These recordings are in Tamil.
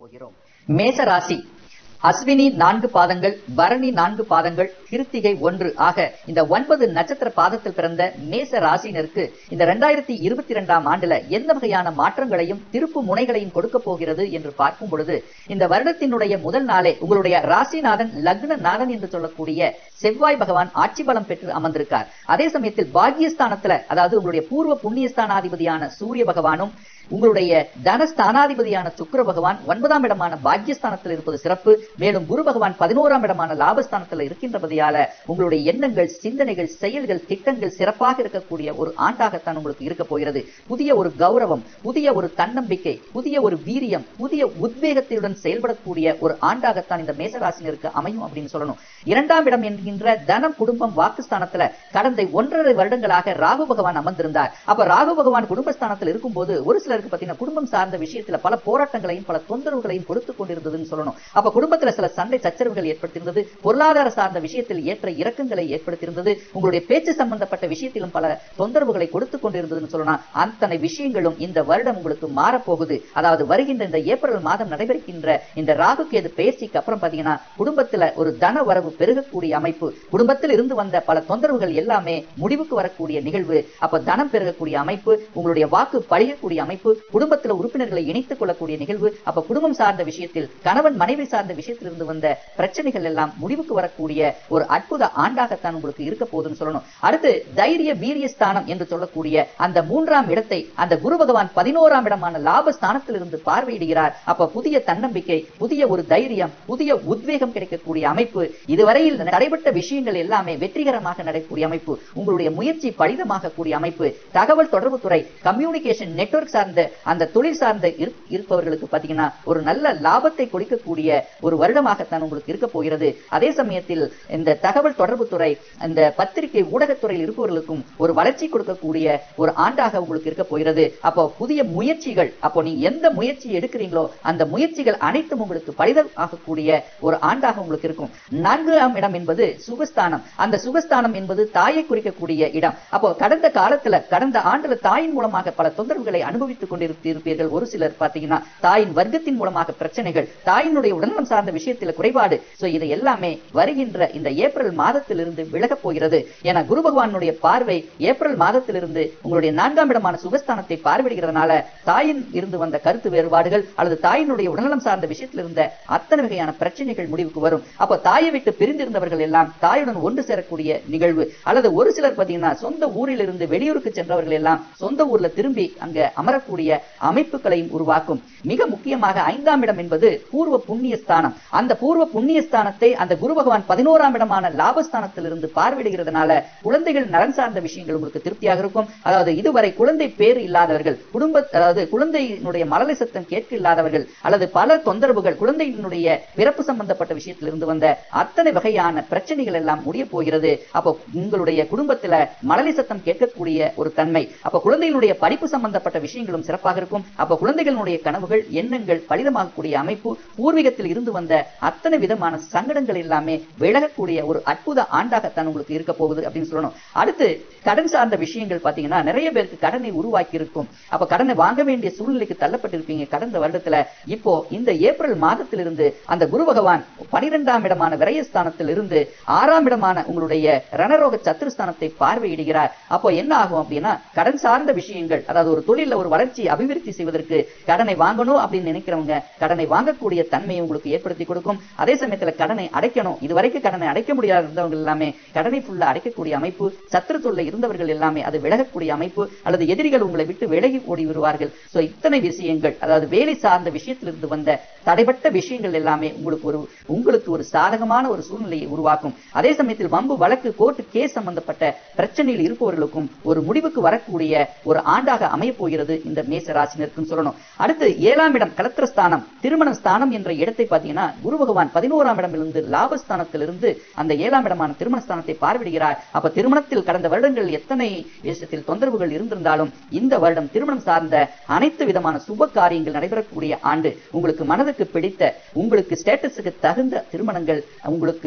போகிறோம் மேச ராசி அஸ்வினி நான்கு பாதங்கள் பரணி நான்கு பாதங்கள் கிருத்திகை ஒன்று ஆக இந்த ஒன்பது நட்சத்திர பாதத்தில் பிறந்த மேச ராசினருக்கு இந்த ரெண்டாயிரத்தி இருபத்தி இரண்டாம் ஆண்டுல எந்த வகையான மாற்றங்களையும் திருப்பு முனைகளையும் கொடுக்க போகிறது என்று பார்க்கும் பொழுது இந்த வருடத்தினுடைய முதல் நாளே உங்களுடைய ராசிநாதன் லக்ன நாதன் என்று சொல்லக்கூடிய செவ்வாய் பகவான் ஆட்சி பலம் பெற்று அமர்ந்திருக்கார் அதே சமயத்தில் பாக்கியஸ்தானத்துல அதாவது உங்களுடைய பூர்வ புண்ணியஸ்தானாதிபதியான சூரிய பகவானும் உங்களுடைய தனஸ்தானாதிபதியான சுக்கிர பகவான் ஒன்பதாம் இடமான பாக்கியஸ்தானத்தில் இருப்பது சிறப்பு மேலும் குரு பகவான் பதினோராம் இடமான லாபஸ்தானத்தில் இருக்கின்றபடியால உங்களுடைய எண்ணங்கள் சிந்தனைகள் செயல்கள் திட்டங்கள் சிறப்பாக இருக்கக்கூடிய ஒரு ஆண்டாகத்தான் உங்களுக்கு இருக்க போகிறது புதிய ஒரு கௌரவம் புதிய ஒரு தன்னம்பிக்கை புதிய ஒரு வீரியம் புதிய உத்வேகத்துடன் செயல்படக்கூடிய ஒரு ஆண்டாகத்தான் இந்த மேசராசினருக்கு அமையும் அப்படின்னு சொல்லணும் இரண்டாம் இடம் என்கின்ற தனம் குடும்பம் வாக்குஸ்தானத்துல கடந்த ஒன்றரை வருடங்களாக ராகு பகவான் அமர்ந்திருந்தார் அப்ப ராகு பகவான் குடும்பஸ்தானத்தில் இருக்கும்போது ஒரு சிலருக்கு பாத்தீங்கன்னா குடும்பம் சார்ந்த விஷயத்துல பல போராட்டங்களையும் பல தொந்தரவுகளையும் கொடுத்து கொண்டிருந்ததுன்னு சொல்லணும் அப்ப குடும்பத்துல சில சண்டை சச்சரவுகள் ஏற்படுத்தியிருந்தது பொருளாதார சார்ந்த விஷயத்தில் ஏற்ற இறக்கங்களை ஏற்படுத்தியிருந்தது உங்களுடைய பேச்சு சம்பந்தப்பட்ட விஷயத்திலும் பல தொந்தரவுகளை கொடுத்து கொண்டிருந்ததுன்னு சொல்லலாம் அத்தனை விஷயங்களும் இந்த வருடம் உங்களுக்கு மாறப்போகுது அதாவது வருகின்ற இந்த ஏப்ரல் மாதம் நடைபெறுகின்ற இந்த ராகு கேது பயிற்சிக்கு அப்புறம் பாத்தீங்கன்னா குடும்பத்துல ஒரு தன வரவு பெருகக்கூடிய அமைப்பு குடும்பத்தில் இருந்து வந்த பல தொந்தரவுகள் எல்லாமே முடிவுக்கு வரக்கூடிய நிகழ்வு அப்ப தனம் பெருகக்கூடிய அமைப்பு உங்களுடைய வாக்கு பழியக்கூடிய அமைப்பு குடும்பத்துல உறுப்பினர்களை இணைத்துக் கொள்ளக்கூடிய நிகழ்வு அப்ப குடும்பம் சார்ந்த விஷயத்தில் கணவன் மனைவி சார்ந்த விஷயத்தில் இருந்து வந்த பிரச்சனைகள் எல்லாம் முடிவுக்கு வரக்கூடிய ஒரு அற்புத ஆண்டாகத்தான் உங்களுக்கு இருக்க போகுதுன்னு சொல்லணும் அடுத்து தைரிய வீரிய ஸ்தானம் என்று சொல்லக்கூடிய அந்த மூன்றாம் இடத்தை அந்த குரு பகவான் பதினோராம் இடமான லாபஸ்தானத்தில் இருந்து பார்வையிடுகிறார் அப்ப புதிய தன்னம்பிக்கை புதிய ஒரு தைரியம் புதிய உத்வேகம் கிடைக்கக்கூடிய அமைப்பு இதுவரையில் தடைபட்ட விஷயங்கள் எல்லாமே வெற்றிகரமாக நடக்கக்கூடிய அமைப்பு உங்களுடைய முயற்சி பலிதமாக கூடிய அமைப்பு தகவல் தொடர்பு துறை கம்யூனிகேஷன் நெட்வொர்க் சார்ந்த அந்த தொழில் சார்ந்த இரு- இருப்பவர்களுக்கு பாத்தீங்கன்னா ஒரு நல்ல லாபத்தை கொடுக்கக்கூடிய ஒரு வருடமாகத்தான் உங்களுக்கு இருக்க போகிறது அதே சமயத்தில் இந்த தகவல் தொடர்பு துறை இந்த பத்திரிகை ஊடகத்துறையில் இருப்பவர்களுக்கும் ஒரு வளர்ச்சி கொடுக்கக்கூடிய ஒரு ஆண்டாக உங்களுக்கு இருக்க போகிறது அப்போ புதிய முயற்சிகள் அப்போ நீங்க எந்த முயற்சி எடுக்கிறீங்களோ அந்த முயற்சிகள் அனைத்தும் உங்களுக்கு பலிதம் ஆகக்கூடிய ஒரு ஆண்டாக உங்களுக்கு இருக்கும் நான்காம் இடம் என்பது சுகஸ்தானம் அந்த சுகஸ்தானம் என்பது தாயை குறிக்கக்கூடிய இடம் அப்போ கடந்த காலத்துல கடந்த ஆண்டுல தாயின் மூலமாக பல தொந்தரவுகளை அனுபவித்துக் கொண்டிருப்பீர்கள் ஒரு சிலர் பாத்தீங்கன்னா தாயின் வர்க்கத்தின் மூலமாக பிரச்சனைகள் தாயினுடைய உடல்நலம் சார்ந்த விஷயத்துல குறைபாடு சோ இது எல்லாமே வருகின்ற இந்த ஏப்ரல் மாதத்திலிருந்து விலகப் போகிறது என குரு பகவானுடைய பார்வை ஏப்ரல் மாதத்திலிருந்து உங்களுடைய நான்காம் இடமான சுகஸ்தானத்தை பார்வையிடுகிறதுனால தாயின் இருந்து வந்த கருத்து வேறுபாடுகள் அல்லது தாயினுடைய உடல்நலம் சார்ந்த விஷயத்தில் இருந்த அத்தனை வகையான பிரச்சனைகள் முடிவுக்கு வரும் அப்ப தாயை விட்டு பிரிந்திருந்தவர்கள் எல்லாம் தாயுடன் ஒன்று சேரக்கூடிய நிகழ்வு அல்லது ஒரு சிலர் பாத்தீங்கன்னா சொந்த ஊரில் இருந்து வெளியூருக்கு சென்றவர்கள் எல்லாம் சொந்த ஊர்ல திரும்பி அங்க அமரக்கூடிய அமைப்புகளையும் உருவாக்கும் மிக முக்கியமாக ஐந்தாம் இடம் என்பது பூர்வ புண்ணிய ஸ்தானம் அந்த பூர்வ புண்ணிய ஸ்தானத்தை அந்த குரு பகவான் பதினோராம் இடமான லாபஸ்தானத்திலிருந்து பார்வையிடுகிறதுனால குழந்தைகள் நலன் சார்ந்த விஷயங்கள் உங்களுக்கு திருப்தியாக இருக்கும் அதாவது இதுவரை குழந்தை பேர் இல்லாதவர்கள் குடும்ப அதாவது குழந்தையினுடைய மலலை சத்தம் கேட்க இல்லாதவர்கள் அல்லது பல தொந்தரவுகள் குழந்தையினுடைய பிறப்பு சம்பந்தப்பட்ட விஷயத்திலிருந்து வந்த அத்தனை வகையான பிரச்சனைகள் எல்லாம் முடிய போகிறது அப்போ உங்களுடைய குடும்பத்துல மலலை சத்தம் கேட்கக்கூடிய ஒரு தன்மை அப்ப குழந்தைகளுடைய படிப்பு சம்பந்தப்பட்ட விஷயங்களும் சிறப்பாக இருக்கும் அப்ப குழந்தைகளுடைய கனவுகள் எண்ணங்கள் பலிதமாகக்கூடிய அமைப்பு பூர்வீகத்தில் இருந்து வந்த அத்தனை விதமான சங்கடங்கள் எல்லாமே விலகக்கூடிய ஒரு அற்புத ஆண்டாகத்தான் உங்களுக்கு இருக்க போகுது அப்படின்னு சொல்லணும் அடுத்து கடன் சார்ந்த விஷயங்கள் பாத்தீங்கன்னா நிறைய பேருக்கு கடனை உருவாக்கி இருக்கும் அப்ப கடனை வாங்க வேண்டிய சூழ்நிலைக்கு தள்ளப்பட்டிருப்பீங்க கடந்த வருடத்துல இப்போ இந்த ஏப்ரல் மாதத்திலிருந்து அந்த குரு பகவான் பனிரெண்டாம் இடமான விரயஸ்தானத்தில் இருந்து ஆறாம் இடமான உங்களுடைய ரணரோக சத்துருஸ்தானத்தை பார்வையிடுகிறார் அப்போ என்ன ஆகும் அப்படின்னா கடன் சார்ந்த விஷயங்கள் அதாவது ஒரு தொழில ஒரு வளர்ச்சி அபிவிருத்தி செய்வதற்கு கடனை வாங்கணும் அப்படின்னு நினைக்கிறவங்க கடனை வாங்கக்கூடிய தன்மையை உங்களுக்கு ஏற்படுத்தி கொடுக்கும் அதே சமயத்துல கடனை அடைக்கணும் இதுவரைக்கும் கடனை அடைக்க முடியாத இருந்தவங்க எல்லாமே கடனை ஃபுல்லா அடைக்கக்கூடிய அமைப்பு சத்துரு தொல்லை இருந்தவர்கள் எல்லாமே அது விலகக்கூடிய அமைப்பு அல்லது எதிரிகள் உங்களை விட்டு விலகி ஓடி வருவார்கள் சோ இத்தனை விஷயங்கள் அதாவது வேலை சார்ந்த விஷயத்திலிருந்து வந்த தடைப்பட்ட விஷயங்கள் எல்லாமே உங்களுக்கு ஒரு உங்களுக்கு ஒரு சாதகமான ஒரு சூழ்நிலையை உருவாக்கும் அதே சமயத்தில் வம்பு வழக்கு கோர்ட்டு கேஸ் சம்பந்தப்பட்ட பிரச்சனையில் இருப்பவர்களுக்கும் ஒரு முடிவுக்கு வரக்கூடிய ஒரு ஆண்டாக அமையப் போகிறது இந்த மேச ராசினருக்குன்னு சொல்லணும் அடுத்து ஏழாம் இடம் கலத்திரஸ்தானம் திருமண ஸ்தானம் என்ற இடத்தை பார்த்தீங்கன்னா குரு பகவான் பதினோராம் இடமிருந்து லாபஸ்தானத்திலிருந்து அந்த ஏழாம் இடமான திருமண ஸ்தானத்தை பார்வையிடுகிறார் அப்ப திருமணத்தில் கடந்த வருடங்கள் எத்தனை விஷயத்தில் தொந்தரவுகள் இருந்திருந்தாலும் இந்த வருடம் திருமணம் சார்ந்த அனைத்து விதமான சுப காரியங்கள் நடைபெறக்கூடிய ஆண்டு உங்களுக்கு மனதுக்கு பிடித்த உங்களுக்கு ஸ்டேட்டஸுக்கு தகுந்த திருமணங்கள் உங்களுக்கு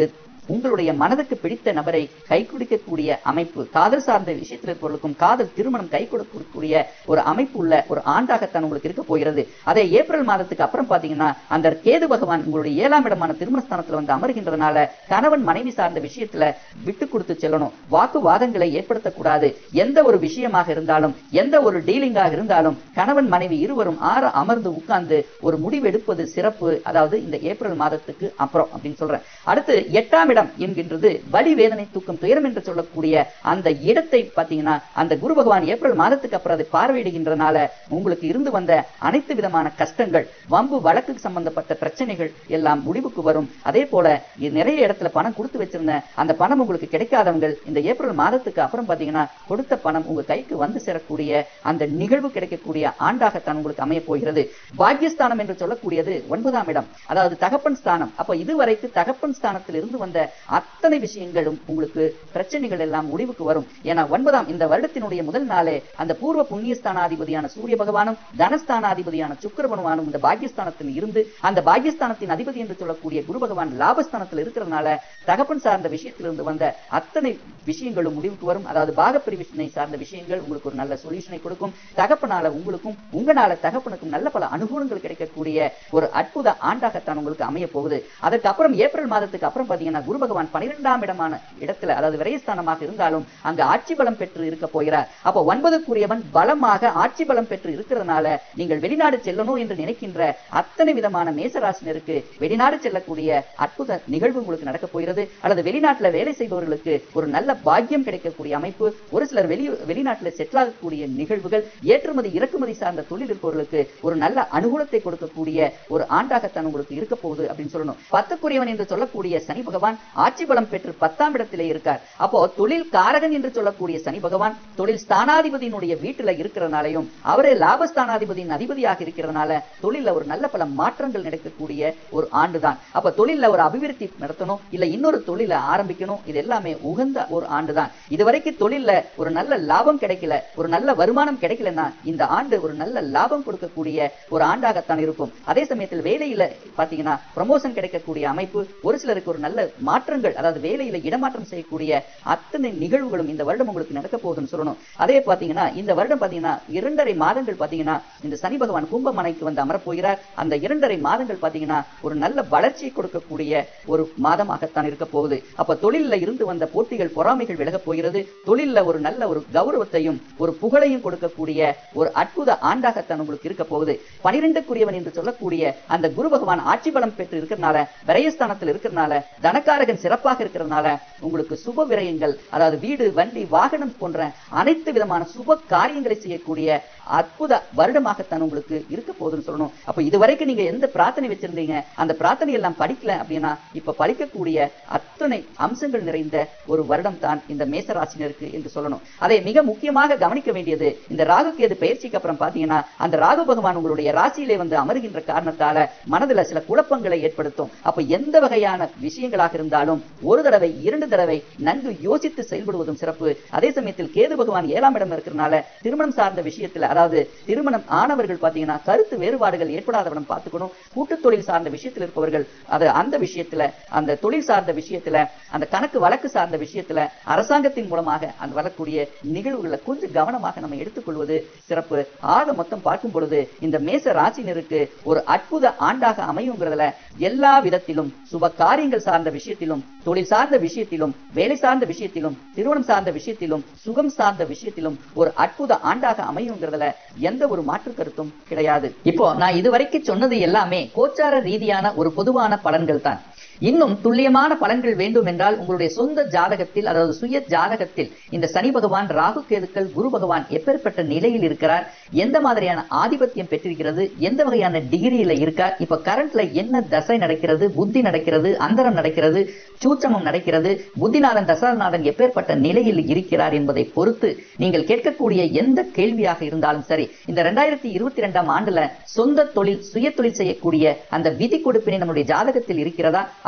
உங்களுடைய மனதுக்கு பிடித்த நபரை கை குடிக்கக்கூடிய அமைப்பு காதல் சார்ந்த விஷயத்தில் இருப்பவர்களுக்கும் காதல் திருமணம் கை கொடுக்கக்கூடிய ஒரு அமைப்பு உள்ள ஒரு ஆண்டாகத்தான் உங்களுக்கு இருக்க போகிறது அதே ஏப்ரல் மாதத்துக்கு அப்புறம் பாத்தீங்கன்னா அந்த கேது பகவான் உங்களுடைய ஏழாம் இடமான திருமணஸ்தானத்துல வந்து அமர்கின்றதுனால கணவன் மனைவி சார்ந்த விஷயத்துல விட்டு கொடுத்து செல்லணும் வாக்குவாதங்களை ஏற்படுத்தக்கூடாது எந்த ஒரு விஷயமாக இருந்தாலும் எந்த ஒரு டீலிங்காக இருந்தாலும் கணவன் மனைவி இருவரும் ஆற அமர்ந்து உட்கார்ந்து ஒரு முடிவெடுப்பது சிறப்பு அதாவது இந்த ஏப்ரல் மாதத்துக்கு அப்புறம் அப்படின்னு சொல்றேன் அடுத்து எட்டாம் இடம் என்கின்றது வலி வேதனை தூக்கம் துயரம் என்று சொல்லக்கூடிய அந்த இடத்தை பாத்தீங்கன்னா அந்த குரு பகவான் ஏப்ரல் மாதத்துக்கு அப்புறம் அதை பார்வையிடுகின்றனால உங்களுக்கு இருந்து வந்த அனைத்து விதமான கஷ்டங்கள் வம்பு வழக்கு சம்பந்தப்பட்ட பிரச்சனைகள் எல்லாம் முடிவுக்கு வரும் அதே போல இது நிறைய இடத்துல பணம் கொடுத்து வச்சிருந்த அந்த பணம் உங்களுக்கு கிடைக்காதவங்க இந்த ஏப்ரல் மாதத்துக்கு அப்புறம் பாத்தீங்கன்னா கொடுத்த பணம் உங்க கைக்கு வந்து சேரக்கூடிய அந்த நிகழ்வு கிடைக்கக்கூடிய ஆண்டாகத்தான் உங்களுக்கு அமைய போகிறது பாக்கியஸ்தானம் என்று சொல்லக்கூடியது ஒன்பதாம் இடம் அதாவது தகப்பன் ஸ்தானம் அப்ப இதுவரைக்கு தகப்பன் ஸ்தானத்தில் இருந்து வந்த அத்தனை விஷயங்களும் உங்களுக்கு பிரச்சனைகள் எல்லாம் முடிவுக்கு வரும் ஏன்னா ஒன்பதாம் இந்த வருடத்தினுடைய முதல் நாளே அந்த பூர்வ புண்ணியஸ்தானாதிபதியான சூரிய பகவானும் தனஸ்தானாதிபதியான சுக்கிர பகவானும் இந்த பாக்கியஸ்தானத்தில் இருந்து அந்த பாக்கியஸ்தானத்தின் அதிபதி என்று சொல்லக்கூடிய குரு பகவான் லாபஸ்தானத்தில் இருக்கிறதுனால தகப்பன் சார்ந்த விஷயத்திலிருந்து வந்த அத்தனை விஷயங்களும் முடிவுக்கு வரும் அதாவது பாகப்பிரிவினை சார்ந்த விஷயங்கள் உங்களுக்கு ஒரு நல்ல சொல்யூஷனை கொடுக்கும் தகப்பனால உங்களுக்கும் உங்களால தகப்பனுக்கும் நல்ல பல அனுகூலங்கள் கிடைக்கக்கூடிய ஒரு அற்புத ஆண்டாகத்தான் உங்களுக்கு அமைய போகுது அதற்கு அப்புறம் ஏப்ரல் மாதத்துக்கு அப்புறம் பாத்தீங்கன்னா குரு பகவான் பனிரெண்டாம் இடமான இடத்துல அதாவது விரயஸ்தானமாக இருந்தாலும் அங்க ஆட்சி பலம் பெற்று இருக்க போகிறார் அப்ப ஒன்பதுக்குரியவன் பலமாக ஆட்சி பலம் பெற்று இருக்கிறதுனால நீங்கள் வெளிநாடு செல்லணும் என்று நினைக்கின்ற அத்தனை விதமான மேசராசினருக்கு வெளிநாடு செல்லக்கூடிய அற்புத நிகழ்வு உங்களுக்கு நடக்க போகிறது அல்லது வெளிநாட்டுல வேலை செய்பவர்களுக்கு ஒரு நல்ல பாக்கியம் கிடைக்கக்கூடிய அமைப்பு ஒரு சிலர் வெளி வெளிநாட்டுல செட்டில் ஆகக்கூடிய நிகழ்வுகள் ஏற்றுமதி இறக்குமதி சார்ந்த தொழில் இருப்பவர்களுக்கு ஒரு நல்ல அனுகூலத்தை கொடுக்கக்கூடிய ஒரு ஆண்டாகத்தான் உங்களுக்கு இருக்க போகுது அப்படின்னு சொல்லணும் பத்துக்குரியவன் என்று சொல்லக்கூடிய சனி பகவான் ஆட்சி பலம் பெற்று பத்தாம் இடத்திலே இருக்கார் அப்போ தொழில் காரகன் என்று சொல்லக்கூடிய சனி பகவான் தொழில் ஸ்தானாதிபதியினுடைய வீட்டுல இருக்கிறனாலையும் அவரே லாபஸ்தானாதிபதியின் அதிபதியாக இருக்கிறதுனால தொழில ஒரு நல்ல பல மாற்றங்கள் நடக்கக்கூடிய ஒரு ஆண்டுதான் அப்ப தொழில ஒரு அபிவிருத்தி நடத்தணும் இல்ல இன்னொரு தொழில ஆரம்பிக்கணும் இது எல்லாமே உகந்த ஒரு ஆண்டுதான் இதுவரைக்கும் தொழில்ல ஒரு நல்ல லாபம் கிடைக்கல ஒரு நல்ல வருமானம் கிடைக்கலன்னா இந்த ஆண்டு ஒரு நல்ல லாபம் கொடுக்கக்கூடிய ஒரு ஆண்டாகத்தான் இருக்கும் அதே சமயத்தில் வேலையில பாத்தீங்கன்னா ப்ரமோஷன் கிடைக்கக்கூடிய அமைப்பு ஒரு சிலருக்கு ஒரு நல்ல மாற்றங்கள் அதாவது வேலையில இடமாற்றம் செய்யக்கூடிய அத்தனை நிகழ்வுகளும் இந்த வருடம் உங்களுக்கு நடக்க போகுதுன்னு சொல்லணும் அதே பாத்தீங்கன்னா இந்த வருடம் பாத்தீங்கன்னா இரண்டரை மாதங்கள் பாத்தீங்கன்னா இந்த சனி பகவான் கும்பமனைக்கு வந்து அமரப்போகிறார் அந்த இரண்டரை மாதங்கள் பாத்தீங்கன்னா ஒரு நல்ல வளர்ச்சியை கொடுக்கக்கூடிய ஒரு மாதமாகத்தான் இருக்க போகுது அப்ப தொழில்ல இருந்து வந்த போட்டிகள் பொறாமைகள் விலகப் போகிறது தொழில்ல ஒரு நல்ல ஒரு கௌரவத்தையும் ஒரு புகழையும் கொடுக்கக்கூடிய ஒரு அற்புத ஆண்டாகத்தான் உங்களுக்கு இருக்க போகுது பனிரெண்டுக்குரியவன் என்று சொல்லக்கூடிய அந்த குரு பகவான் ஆட்சி பலம் பெற்று இருக்கிறதுனால விரயஸ்தானத்தில் இருக்கிறதுனால தனக்காரகன் சிறப்பாக இருக்கிறதுனால உங்களுக்கு சுப விரயங்கள் அதாவது வீடு வண்டி வாகனம் போன்ற அனைத்து விதமான சுப காரியங்களை செய்யக்கூடிய அற்புத வருடமாகத்தான் உங்களுக்கு இருக்க போகுதுன்னு சொல்லணும் அப்ப இதுவரைக்கும் நீங்க எந்த பிரார்த்தனை வச்சிருந்தீங்க அந்த பிரார்த்தனை எல்லாம் படிக்கல அப்படின்னா இப்ப படிக்கக்கூடிய அத்தனை அம்சங்கள் நிறைந்த ஒரு வருடம் தான் இந்த மேசராசினருக்கு என்று சொல்லணும் அதை மிக முக்கியமாக கவனிக்க வேண்டியது இந்த ராகு கேது பயிற்சிக்கு அப்புறம் பாத்தீங்கன்னா அந்த ராகு பகவான் உங்களுடைய ராசியிலே வந்து அமருகின்ற காரணத்தால மனதுல சில குழப்பங்களை ஏற்படுத்தும் அப்ப எந்த வகையான விஷயங்களாக இருந்தாலும் ஒரு தடவை இரண்டு தடவை நன்கு யோசித்து செயல்படுவதும் சிறப்பு அதே சமயத்தில் கேது பகவான் ஏழாம் இடம் இருக்கிறனால திருமணம் சார்ந்த விஷயத்துல அதாவது திருமணம் ஆனவர்கள் பாத்தீங்கன்னா கருத்து வேறுபாடுகள் ஏற்படாதவனம் பார்த்துக்கணும் கூட்டு தொழில் சார்ந்த விஷயத்தில் இருப்பவர்கள் அது அந்த விஷயத்துல அந்த தொழில் சார்ந்த விஷயத்துல அந்த கணக்கு வழக்கு சார்ந்த விஷயத்துல அரசாங்கத்தின் மூலமாக அந்த வரக்கூடிய நிகழ்வுகளை கொஞ்சம் கவனமாக நம்ம எடுத்துக்கொள்வது சிறப்பு ஆக மொத்தம் பார்க்கும் பொழுது இந்த மேச ராசினருக்கு ஒரு அற்புத ஆண்டாக அமையுங்கிறதுல எல்லா விதத்திலும் சுப காரியங்கள் சார்ந்த விஷயத்திலும் தொழில் சார்ந்த விஷயத்திலும் வேலை சார்ந்த விஷயத்திலும் திருமணம் சார்ந்த விஷயத்திலும் சுகம் சார்ந்த விஷயத்திலும் ஒரு அற்புத ஆண்டாக அமையுங்கிறதுல எந்த ஒரு மாற்று கருத்தும் கிடையாது இப்போ நான் இதுவரைக்கும் சொன்னது எல்லாமே கோச்சார ரீதியான ஒரு பொதுவான பலன்கள் தான் இன்னும் துல்லியமான பலன்கள் வேண்டும் என்றால் உங்களுடைய சொந்த ஜாதகத்தில் அதாவது சுய ஜாதகத்தில் இந்த சனி பகவான் ராகு கேதுக்கள் குரு பகவான் எப்பேற்பட்ட நிலையில் இருக்கிறார் எந்த மாதிரியான ஆதிபத்தியம் பெற்றிருக்கிறது எந்த வகையான டிகிரியில இருக்கார் இப்ப கரண்ட்ல என்ன தசை நடக்கிறது புத்தி நடக்கிறது அந்தரம் நடக்கிறது சூச்சமம் நடக்கிறது புத்திநாதன் தசாநாதன் எப்பேற்பட்ட நிலையில் இருக்கிறார் என்பதை பொறுத்து நீங்கள் கேட்கக்கூடிய எந்த கேள்வியாக இருந்தாலும் சரி இந்த ரெண்டாயிரத்தி இருபத்தி ரெண்டாம் ஆண்டுல சொந்த தொழில் சுய தொழில் செய்யக்கூடிய அந்த விதி கொடுப்பினை நம்முடைய ஜாதகத்தில் இருக்கிறதா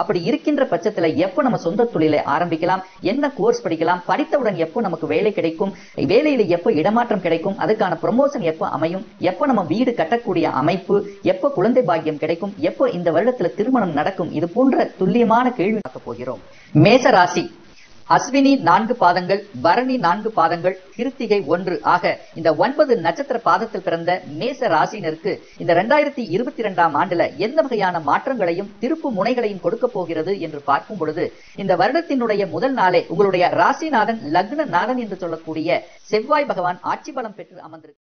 அப்படி இருக்கின்ற பட்சத்துல எப்போ நம்ம சொந்த தொழிலை ஆரம்பிக்கலாம் என்ன கோர்ஸ் படிக்கலாம் படித்தவுடன் எப்போ நமக்கு வேலை கிடைக்கும் வேலையில எப்போ இடமாற்றம் கிடைக்கும் அதுக்கான ப்ரொமோஷன் எப்போ அமையும் எப்போ நம்ம வீடு கட்டக்கூடிய அமைப்பு எப்போ குழந்தை பாக்கியம் கிடைக்கும் எப்போ இந்த வருடத்துல திருமணம் நடக்கும் இது போன்ற துல்லியமான கேள்வி பார்க்க போகிறோம் மேச ராசி அஸ்வினி நான்கு பாதங்கள் பரணி நான்கு பாதங்கள் கிருத்திகை ஒன்று ஆக இந்த ஒன்பது நட்சத்திர பாதத்தில் பிறந்த மேச ராசினருக்கு இந்த ரெண்டாயிரத்தி இருபத்தி இரண்டாம் ஆண்டுல எந்த வகையான மாற்றங்களையும் திருப்பு முனைகளையும் கொடுக்க போகிறது என்று பார்க்கும் பொழுது இந்த வருடத்தினுடைய முதல் நாளே உங்களுடைய ராசிநாதன் லக்ன நாதன் என்று சொல்லக்கூடிய செவ்வாய் பகவான் ஆட்சி பலம் பெற்று அமர்ந்திருக்கு